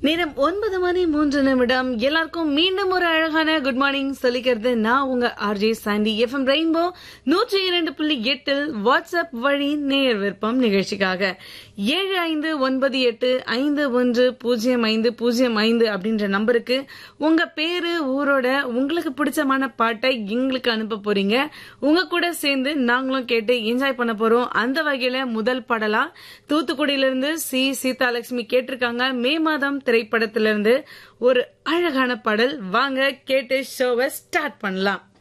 நேரம் ஒன்பது மணி மூன்று நிமிடம் எல்லாருக்கும் மீண்டும் ஒரு அழகான குட் மார்னிங் சொல்லிக்கிறது நான் உங்க ஆர்ஜே சாண்டி எஃப்எம் ரெயின்போ நூற்றி இரண்டு புள்ளி எட்டில் வாட்ஸ்அப் வழி நேர் விருப்பம் நிகழ்ச்சிக்காக ஏழு ஐந்து ஒன்பது எட்டு ஐந்து ஒன்று பூஜ்ஜியம் ஐந்து பூஜ்ஜியம் ஐந்து அப்படின்ற நம்பருக்கு உங்க பேரு ஊரோட உங்களுக்கு பிடிச்சமான பாட்டை எங்களுக்கு அனுப்ப போறீங்க உங்க கூட சேர்ந்து நாங்களும் கேட்டு என்ஜாய் பண்ண போறோம் அந்த வகையில முதல் பாடலா தூத்துக்குடியிலிருந்து சி சீதாலட்சுமி கேட்டிருக்காங்க மே மாதம் திரைப்படத்திலிருந்து ஒரு அழகான பாடல் வாங்க கேட்டு ஷோவை ஸ்டார்ட் பண்ணலாம்